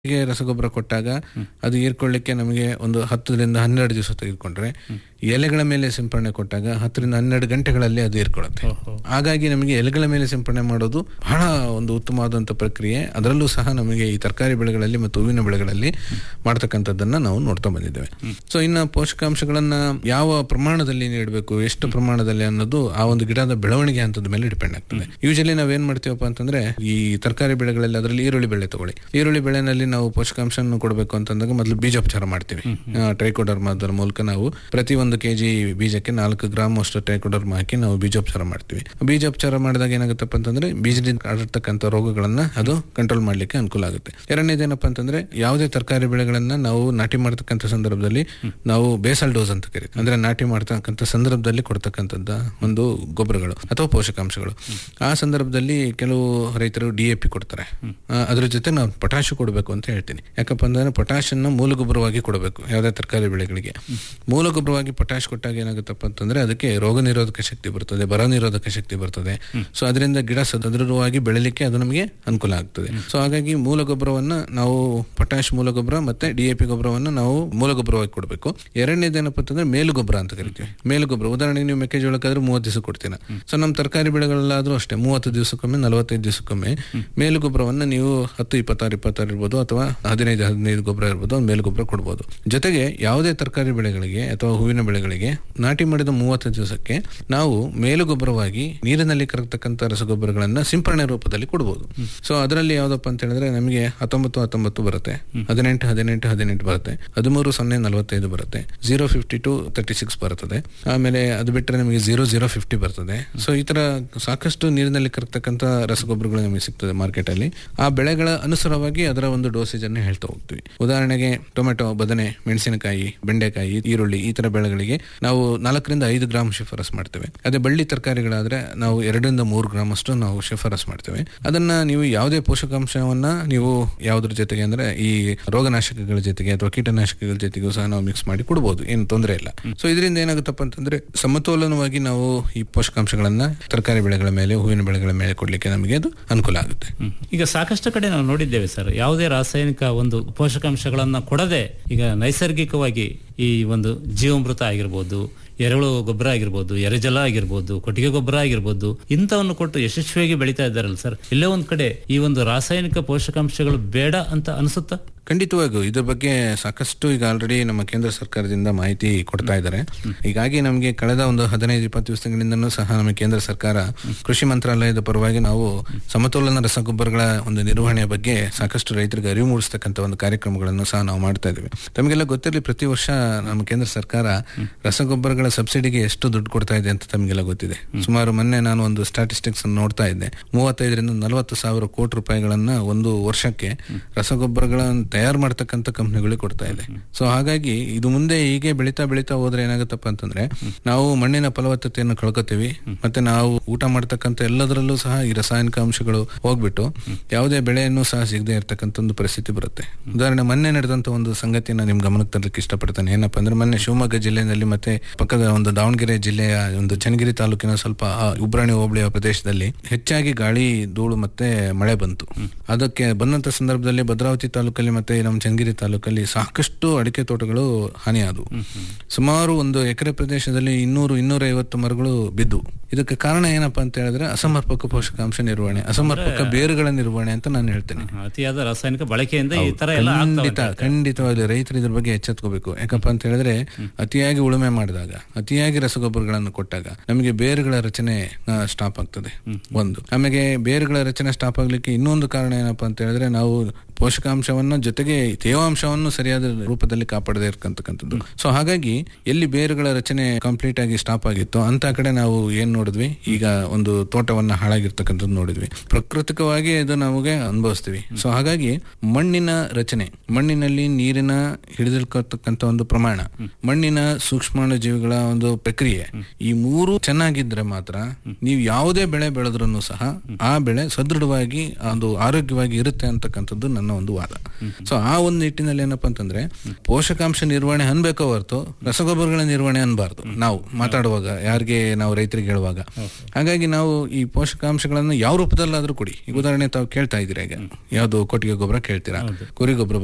ಗೆ ರಸಗೊಬ್ಬರ ಕೊಟ್ಟಾಗ ಅದು ಹೀರ್ಕೊಳ್ಳಿಕ್ಕೆ ನಮಗೆ ಒಂದು ಹತ್ತರಿಂದ ಹನ್ನೆರಡು ದಿವಸ ತೆಗೆದುಕೊಂಡ್ರೆ ಎಲೆಗಳ ಮೇಲೆ ಸಿಂಪರಣೆ ಕೊಟ್ಟಾಗ ಹತ್ತರಿಂದ ಹನ್ನೆರಡು ಗಂಟೆಗಳಲ್ಲಿ ಅದು ಹೀರ್ಕೊಳ್ಳುತ್ತೆ ಹಾಗಾಗಿ ನಮಗೆ ಎಲೆಗಳ ಮೇಲೆ ಸಿಂಪರಣೆ ಮಾಡೋದು ಬಹಳ ಒಂದು ಉತ್ತಮವಾದಂಥ ಪ್ರಕ್ರಿಯೆ ಅದರಲ್ಲೂ ಸಹ ನಮಗೆ ಈ ತರಕಾರಿ ಬೆಳೆಗಳಲ್ಲಿ ಮತ್ತು ಹೂವಿನ ಬೆಳೆಗಳಲ್ಲಿ ಮಾಡ್ತಕ್ಕಂಥದ್ದನ್ನ ನಾವು ನೋಡ್ತಾ ಬಂದಿದ್ದೇವೆ ಸೊ ಇನ್ನು ಪೋಷಕಾಂಶಗಳನ್ನ ಯಾವ ಪ್ರಮಾಣದಲ್ಲಿ ನೀಡಬೇಕು ಎಷ್ಟು ಪ್ರಮಾಣದಲ್ಲಿ ಅನ್ನೋದು ಆ ಒಂದು ಗಿಡದ ಬೆಳವಣಿಗೆ ಹಂತದ ಮೇಲೆ ಡಿಪೆಂಡ್ ಆಗ್ತದೆ ಯೂಶಲಿ ನಾವೇನ್ ಮಾಡ್ತೀವಪ್ಪ ಅಂತಂದ್ರೆ ಈ ತರಕಾರಿ ಬೆಳೆಗಳಲ್ಲಿ ಅದರಲ್ಲಿ ಈರುಳ್ಳಿ ಬೆಳೆ ತಗೊಳ್ಳಿ ಈರುಳ್ಳಿ ಬೆಳೆನಲ್ಲಿ ನಾವು ಪೋಷಕಾಂಶ ಕೊಡಬೇಕು ಅಂತಂದಾಗ ಮೊದಲು ಬೀಜೋಪಚಾರ ಮಾಡ್ತೀವಿ ಟ್ರೈಕೋಡರ್ಮ ಅದರ ಮೂಲಕ ನಾವು ಪ್ರತಿ ಒಂದು ಕೆಜಿ ಬೀಜಕ್ಕೆ ನಾಲ್ಕು ಗ್ರಾಮ್ ಅಷ್ಟು ಟ್ರೈಕೋಡರ್ಮ ಹಾಕಿ ನಾವು ಬೀಜೋಪಚಾರ ಮಾಡ್ತೀವಿ ಬೀಜೋಪಚಾರ ಮಾಡಿದಾಗ ಏನಾಗುತ್ತಪ್ಪ ಅಂತಂದ್ರೆ ಬೀಜದಿಂದ ಹರಡ್ತಕ್ಕಂಥ ರೋಗಗಳನ್ನ ಅದು ಕಂಟ್ರೋಲ್ ಮಾಡ್ಲಿಕ್ಕೆ ಅನುಕೂಲ ಆಗುತ್ತೆ ಎರಡನೇದೇನಪ್ಪ ಅಂತಂದ್ರೆ ಯಾವುದೇ ತರಕಾರಿ ಬೆಳೆಗಳನ್ನ ನಾವು ನಾಟಿ ಮಾಡ್ತಕ್ಕಂಥ ಸಂದರ್ಭದಲ್ಲಿ ನಾವು ಬೇಸಲ್ ಡೋಸ್ ಅಂತ ಕರಿತೀವಿ ಅಂದ್ರೆ ನಾಟಿ ಮಾಡ್ತಕ್ಕಂಥ ಸಂದರ್ಭದಲ್ಲಿ ಕೊಡ್ತಕ್ಕಂಥದ್ದ ಒಂದು ಗೊಬ್ಬರಗಳು ಅಥವಾ ಪೋಷಕಾಂಶಗಳು ಆ ಸಂದರ್ಭದಲ್ಲಿ ಕೆಲವು ರೈತರು ಡಿ ಎ ಪಿ ಕೊಡ್ತಾರೆ ಆ, ಅದ್ರ ಜೊತೆ ನಾವು ಪೊಟ್ಯಾಶ್ ಕೊಡಬೇಕು ಅಂತ ಹೇಳ್ತೀನಿ ಯಾಕಪ್ಪ ಅಂತಂದ್ರೆ ಪೊಟ್ಯಾಶ್ ಅನ್ನ ಮೂಲ ಗೊಬ್ಬರವಾಗಿ ಕೊಡಬೇಕು ಯಾವುದೇ ತರಕಾರಿ ಬೆಳೆಗಳಿಗೆ ಮೂಲ ಗೊಬ್ಬರವಾಗಿ ಪೊಟ್ಯಾಶ್ ಕೊಟ್ಟಾಗ ಏನಾಗುತ್ತಪ್ಪ ಅಂತಂದ್ರೆ ಅದಕ್ಕೆ ರೋಗ ನಿರೋಧಕ ಶಕ್ತಿ ಬರ್ತದೆ ಬರ ನಿರೋಧಕ ಶಕ್ತಿ ಬರ್ತದೆ ಸೊ ಅದರಿಂದ ಗಿಡ ಸದೃಢವಾಗಿ ಬೆಳಿಲಿಕ್ಕೆ ಅದು ನಮಗೆ ಅನುಕೂಲ ಆಗ್ತದೆ ಸೊ ಹಾಗಾಗಿ ಮೂಲ ಗೊಬ್ಬರವನ್ನ ನಾವು ಪೊಟ್ಯಾಶ್ ಮೂಲ ಗೊಬ್ಬರ ಮತ್ತೆ ಡಿ ಎ ಪಿ ಗೊಬ್ಬರವನ್ನ ನಾವು ಮೂಲ ಗೊಬ್ಬರವಾಗಿ ಕೊಡಬೇಕು ಎರಡನೇದೇನಪ್ಪ ಅಂತಂದ್ರೆ ಮೇಲು ಗೊಬ್ಬರ ಅಂತ ಕರಿತೀವಿ ಮೇಲು ಗೊಬ್ಬರ ಉದಾಹರಣೆಗೆ ನೀವು ಮೆಕ್ಕೆಜೋಳಕ್ಕಾದ್ರೆ ಮೂವತ್ತು ದಿವಸ ಕೊಡ್ತೀನ ಸೊ ನಮ್ಮ ತರಕಾರಿ ಬೆಳೆಗಳಲ್ಲಾದ್ರೂ ಅಷ್ಟೇ ಮೂವತ್ತು ದಿವಸಕ್ಕೊಮ್ಮೆ ನಲವತ್ತೈದು ದಿವಸಕ್ಕೊಮ್ಮೆ ಮೇಲು ಗೊಬ್ಬರವನ್ನ ನೀವು ಹತ್ತು ಇಪ್ಪತ್ತಾರು ಇಪ್ಪತ್ತಾರು ಇರ್ಬೋದು ಅಥವಾ ಹದಿನೈದು ಹದಿನೈದು ಗೊಬ್ಬರ ಇರ್ಬೋದು ಒಂದು ಮೇಲು ಗೊಬ್ಬರ ಕೊಡ್ಬೋದು ಜೊತೆಗೆ ಯಾವುದೇ ತರಕಾರಿ ಬೆಳೆಗಳಿಗೆ ಅಥವಾ ಹೂವಿನ ಬೆಳೆಗಳಿಗೆ ನಾಟಿ ಮಾಡಿದ ಮೂವತ್ತು ದಿವಸಕ್ಕೆ ನಾವು ಮೇಲು ಗೊಬ್ಬರವಾಗಿ ನೀರಿನಲ್ಲಿ ಕರಗತಕ್ಕಂಥ ರಸಗೊಬ್ಬರಗಳನ್ನ ಸಿಂಪರಣೆ ರೂಪದಲ್ಲಿ ಕೊಡ್ಬೋದು ಸೊ ಅದರಲ್ಲಿ ಯಾವ್ದಪ್ಪ ಅಂತ ಹೇಳಿದ್ರೆ ನಮಗೆ ಹತ್ತೊಂಬತ್ತು ಹತ್ತೊಂಬತ್ತು ಬರುತ್ತೆ ಹದಿನೆಂಟು ಹದಿನೆಂಟು ಹದಿನೆಂಟು ಬರುತ್ತೆ ಹದಿಮೂರು ಸೊನ್ನೆ ನಲವತ್ತೈದು ಬರುತ್ತೆ zero fifty two thirty six ಬರ್ತದೆ ಆಮೇಲೆ ಅದು ಬಿಟ್ಟರೆ ನಮಗೆ ಜೀರೋ ಜೀರೋ ಫಿಫ್ಟಿ ಬರ್ತದೆ ಸೊ ಈ ತರ ಸಾಕಷ್ಟು ನೀರಿನಲ್ಲಿ ಕರಗ್ತಕ್ಕಂಥ ರಸಗೊಬ್ಬರಗಳು ನಮಗೆ ಸಿಗ್ತದೆ ಮಾರ್ಕೆಟ್ ಅಲ್ಲಿ ಆ ಬೆಳೆಗಳ ಅನುಸಾರವಾಗಿ ಅದರ ಒಂದು ಡೋಸೇಜ್ ಅನ್ನು ಹೇಳ್ತಾ ಹೋಗ್ತೀವಿ ಉದಾಹರಣೆಗೆ ಟೊಮೆಟೊ ಬದನೆ ಮೆಣಸಿನಕಾಯಿ ಬೆಂಡೆಕಾಯಿ ಈರುಳ್ಳಿ ಈ ತರ ಬೆಳೆಗಳಿಗೆ ನಾವು ನಾಲ್ಕರಿಂದ ಐದು ಗ್ರಾಮ್ ಶಿಫಾರಸ್ ಮಾಡ್ತೇವೆ ಅದೇ ಬಳ್ಳಿ ತರಕಾರಿಗಳಾದ್ರೆ ನಾವು ಎರಡರಿಂದ ಮೂರು ಗ್ರಾಮ್ ಅಷ್ಟು ನಾವು ಶಿಫಾರಸ್ ಮಾಡ್ತೇವೆ ಅದನ್ನ ನೀವು ಯಾವುದೇ ಪೋಷಕಾಂಶವನ್ನ ನೀವು ಯಾವುದ್ರ ಜೊತೆಗೆ ಅಂದ್ರೆ ಈ ರೋಗನಾಶಕಗಳ ಜೊತೆಗೆ ಅಥವಾ ಕೀಟನಾಶಕಗಳ ಜೊತೆಗೂ ಸಹ ನಾವು ಮಿಕ್ಸ್ ಮಾಡಿ ಕೊಡಬಹುದು ಏನು ತೊಂದರೆ ಇಲ್ಲ ಸೊ ಇದರಿಂದ ಏನಾಗುತ್ತಪ್ಪ ಅಂತಂದ್ರೆ ಸಮತೋಲನವಾಗಿ ನಾವು ಈ ಪೋಷಕಾಂಶಗಳನ್ನ ತರಕಾರಿ ಬೆಳೆಗಳ ಮೇಲೆ ಹೂವಿನ ಬೆಳೆಗಳ ಮೇಲೆ ಕೊಡ್ಲಿಕ್ಕೆ ನಮಗೆ ಅದು ಅನುಕೂಲ ಆಗುತ್ತೆ ಹ್ಮ್. ಈಗ ಸಾಕಷ್ಟು ಕಡೆ ನಾವು ನೋಡಿದ್ದೇವೆ ಸರ್ ಯಾವುದೇ ರಾಸಾಯನಿಕ ಒಂದು ಪೋಷಕಾಂಶಗಳನ್ನ ಕೊಡದೆ ಈಗ ನೈಸರ್ಗಿಕವಾಗಿ ಈ ಒಂದು ಜೀವಾಮೃತ ಆಗಿರ್ಬೋದು ಎರೆಹುಳು ಗೊಬ್ಬರ ಆಗಿರ್ಬೋದು ಎರೆಜಲ ಆಗಿರ್ಬೋದು ಕೊಟ್ಟಿಗೆ ಗೊಬ್ಬರ ಆಗಿರ್ಬೋದು ಇಂಥವನ್ನು ಕೊಟ್ಟು ಯಶಸ್ವಿಯಾಗಿ ಬೆಳೀತಾ ಇದ್ದಾರಲ್ಲ ಸರ್ ಎಲ್ಲೇ ಒಂದ್ ಕಡೆ ಈ ಒಂದು ರಾಸಾಯನಿಕ ಪೋಷಕಾಂಶಗಳು ಬೇಡ ಅಂತ ಅನಿಸುತ್ತಾ ಖಂಡಿತವಾಗೂ ಇದ್ರ ಬಗ್ಗೆ ಸಾಕಷ್ಟು ಈಗ ಆಲ್ರೆಡಿ ನಮ್ಮ ಕೇಂದ್ರ ಸರ್ಕಾರದಿಂದ ಮಾಹಿತಿ ಕೊಡ್ತಾ ಇದ್ದಾರೆ ಹೀಗಾಗಿ ನಮಗೆ ಕಳೆದ ಒಂದು ಹದಿನೈದು ಇಪ್ಪತ್ತು ದಿವಸಗಳಿಂದನೂ ಸಹ ನಮ್ಮ ಕೇಂದ್ರ ಸರ್ಕಾರ ಕೃಷಿ ಮಂತ್ರಾಲಯದ ಪರವಾಗಿ ನಾವು ಸಮತೋಲನ ರಸಗೊಬ್ಬರಗಳ ಒಂದು ನಿರ್ವಹಣೆಯ ಬಗ್ಗೆ ಸಾಕಷ್ಟು ರೈತರಿಗೆ ಅರಿವು ಮೂಡಿಸ್ತಕ್ಕಂಥ ಒಂದು ಕಾರ್ಯಕ್ರಮಗಳನ್ನು ಸಹ ನಾವು ಮಾಡ್ತಾ ಇದ್ದೀವಿ ತಮಗೆಲ್ಲ ಗೊತ್ತಿರಲಿ ಪ್ರತಿ ವರ್ಷ ನಮ್ಮ ಕೇಂದ್ರ ಸರ್ಕಾರ ರಸಗೊಬ್ಬರಗಳ ಸಬ್ಸಿಡಿಗೆ ಎಷ್ಟು ದುಡ್ಡು ಕೊಡ್ತಾ ಇದೆ ಅಂತ ತಮಗೆಲ್ಲ ಗೊತ್ತಿದೆ ಸುಮಾರು ಮೊನ್ನೆ ನಾನು ಒಂದು ಸ್ಟಾಟಿಸ್ಟಿಕ್ಸ್ ನೋಡ್ತಾ ಇದ್ದೆ ಮೂವತ್ತೈದರಿಂದ ನಲವತ್ತು ಸಾವಿರ ಕೋಟಿ ರೂಪಾಯಿಗಳನ್ನ ಒಂದು ವರ್ಷಕ್ಕೆ ರಸಗೊಬ್ಬರಗಳನ್ನು ತಯಾರು ಮಾಡ್ತಕ್ಕಂಥ ಕಂಪ್ನಿಗಳಿಗೆ ಕೊಡ್ತಾ ಇದೆ ಸೊ ಹಾಗಾಗಿ ಇದು ಮುಂದೆ ಹೀಗೆ ಬೆಳೀತಾ ಬೆಳೀತಾ ಹೋದ್ರೆ ಏನಾಗುತ್ತಪ್ಪ ಅಂತಂದ್ರೆ ನಾವು ಮಣ್ಣಿನ ಫಲವತ್ತತೆಯನ್ನು ಕಳ್ಕೊತೀವಿ ಮತ್ತೆ ನಾವು ಊಟ ಮಾಡ್ತಕ್ಕಂಥ ಎಲ್ಲದರಲ್ಲೂ ಸಹ ಈ ರಾಸಾಯನಿಕ ಅಂಶಗಳು ಹೋಗ್ಬಿಟ್ಟು ಯಾವುದೇ ಬೆಳೆಯನ್ನು ಸಹ ಸಿಗದೆ ಇರತಕ್ಕಂಥ ಒಂದು ಪರಿಸ್ಥಿತಿ ಬರುತ್ತೆ ಉದಾಹರಣೆ ಮೊನ್ನೆ ನಡೆದಂತ ಒಂದು ಸಂಗತಿನ ನಿಮ್ ಗಮನಕ್ಕೆ ತರಲಿಕ್ಕೆ ಇಷ್ಟಪಡ್ತೇನೆ ಏನಪ್ಪಾ ಅಂದ್ರೆ ಮೊನ್ನೆ ಶಿವಮೊಗ್ಗ ಜಿಲ್ಲೆಯಲ್ಲಿ ಮತ್ತೆ ಪಕ್ಕದ ಒಂದು ದಾವಣಗೆರೆ ಜಿಲ್ಲೆಯ ಒಂದು ಚನ್ನಗಿರಿ ತಾಲೂಕಿನ ಸ್ವಲ್ಪ ಆ ಉಬ್ರಾಣಿ ಹೋಬಳಿಯ ಪ್ರದೇಶದಲ್ಲಿ ಹೆಚ್ಚಾಗಿ ಗಾಳಿ ಧೂಳು ಮತ್ತೆ ಮಳೆ ಬಂತು ಅದಕ್ಕೆ ಬಂದಂತ ಸಂದರ್ಭದಲ್ಲಿ ಭದ್ರಾವತಿ ತಾಲೂಕಲ್ಲಿ ಮತ್ತೆ ನಮ್ಮ ಚನ್ನಗಿರಿ ತಾಲೂಕಲ್ಲಿ ಸಾಕಷ್ಟು ಅಡಿಕೆ ತೋಟಗಳು ಹಾನಿಯಾದವು ಸುಮಾರು ಒಂದು ಎಕರೆ ಪ್ರದೇಶದಲ್ಲಿ ಇನ್ನೂರು ಇನ್ನೂರ ಐವತ್ತು ಮರಗಳು ಬಿದ್ದು ಇದಕ್ಕೆ ಕಾರಣ ಏನಪ್ಪಾ ಅಂತ ಹೇಳಿದ್ರೆ ಅಸಮರ್ಪಕ ಪೋಷಕಾಂಶ ನಿರ್ವಹಣೆ ಅಸಮರ್ಪಕ ಬೇರುಗಳ ನಿರ್ವಹಣೆ ಅಂತ ನಾನು ಹೇಳ್ತೇನೆ ಅತಿಯಾದ ರಾಸಾಯನಿಕ ಬಳಕೆಯಿಂದ ಈ ತರ ಎಲ್ಲ ಆಗ್ತವೆ ಖಂಡಿತ ಖಂಡಿತವಾಗ್ಲಿ ರೈತರು ಇದ್ರ ಬಗ್ಗೆ ಎಚ್ಚೆತ್ಕೋಬೇಕು ಯಾಕಪ್ಪ ಅಂತ ಹೇಳಿದ್ರೆ ಅತಿಯಾಗಿ ಉಳುಮೆ ಮಾಡಿದಾಗ ಅತಿಯಾಗಿ ರಸಗೊಬ್ಬರಗಳನ್ನು ಕೊಟ್ಟಾಗ ನಮಗೆ ಬೇರುಗಳ ರಚನೆ ಸ್ಟಾಪ್ ಆಗ್ತದೆ ಒಂದು ಆಮೇಲೆ ಬೇರುಗಳ ರಚನೆ ಸ್ಟಾಪ್ ಆಗ್ಲಿಕ್ಕೆ ಇನ್ನೊಂದು ಕಾರಣ ಏನಪ್ಪಾ ಅಂತ ಹೇಳಿದ್ರೆ ನಾವು ಪೋಷಕಾಂಶವನ್ನ ಜೊತೆಗೆ ತೇವಾಂಶವನ್ನು ಸರಿಯಾದ ರೂಪದಲ್ಲಿ ಕಾಪಾಡದೇ ಇರ್ತಕ್ಕಂಥದ್ದು ಸೊ ಹಾಗಾಗಿ ಎಲ್ಲಿ ಬೇರುಗಳ ರಚನೆ ಕಂಪ್ಲೀಟ್ ಆಗಿ ಸ್ಟಾಪ್ ಆಗಿತ್ತು ಅಂತ ಕಡೆ ನಾವು ಏನ್ ನೋಡಿದ್ವಿ ಈಗ ಒಂದು ತೋಟವನ್ನ ಹಾಳಾಗಿರ್ತಕ್ಕಂಥದ್ದು ನೋಡಿದ್ವಿ ಪ್ರಾಕೃತಿಕವಾಗಿ ಇದು ನಮಗೆ ಅನುಭವಿಸ್ತೀವಿ ಸೊ ಹಾಗಾಗಿ ಮಣ್ಣಿನ ರಚನೆ ಮಣ್ಣಿನಲ್ಲಿ ನೀರಿನ ಹಿಡಿದಿಳ್ಕೊತಕ್ಕಂಥ ಒಂದು ಪ್ರಮಾಣ ಮಣ್ಣಿನ ಸೂಕ್ಷ್ಮಾಣು ಜೀವಿಗಳ ಒಂದು ಪ್ರಕ್ರಿಯೆ ಈ ಮೂರು ಚೆನ್ನಾಗಿದ್ರೆ ಮಾತ್ರ ನೀವು ಯಾವುದೇ ಬೆಳೆ ಬೆಳೆದ್ರೂ ಸಹ ಆ ಬೆಳೆ ಸದೃಢವಾಗಿ ಅದು ಆರೋಗ್ಯವಾಗಿ ಇರುತ್ತೆ ಅಂತಕ್ಕಂಥದ್ದು ನನ್ನ ಅನ್ನೋ ಒಂದು ವಾದ ಸೊ ಆ ಒಂದು ನಿಟ್ಟಿನಲ್ಲಿ ಏನಪ್ಪಾ ಅಂತಂದ್ರೆ ಪೋಷಕಾಂಶ ನಿರ್ವಹಣೆ ಅನ್ಬೇಕೋ ಹೊರತು ರಸಗೊಬ್ಬರಗಳ ನಿರ್ವಹಣೆ ಅನ್ಬಾರ್ದು ನಾವು ಮಾತಾಡುವಾಗ ಯಾರಿಗೆ ನಾವು ರೈತರಿಗೆ ಹೇಳುವಾಗ ಹಾಗಾಗಿ ನಾವು ಈ ಪೋಷಕಾಂಶಗಳನ್ನು ಯಾವ ರೂಪದಲ್ಲಾದ್ರೂ ಕೊಡಿ ಈಗ ಉದಾಹರಣೆ ತಾವು ಕೇಳ್ತಾ ಇದ್ದೀರಾ ಈಗ ಯಾವುದು ಕೊಟ್ಟಿಗೆ ಗೊಬ್ಬರ ಕೇಳ್ತೀರಾ ಕುರಿ ಗೊಬ್ಬರ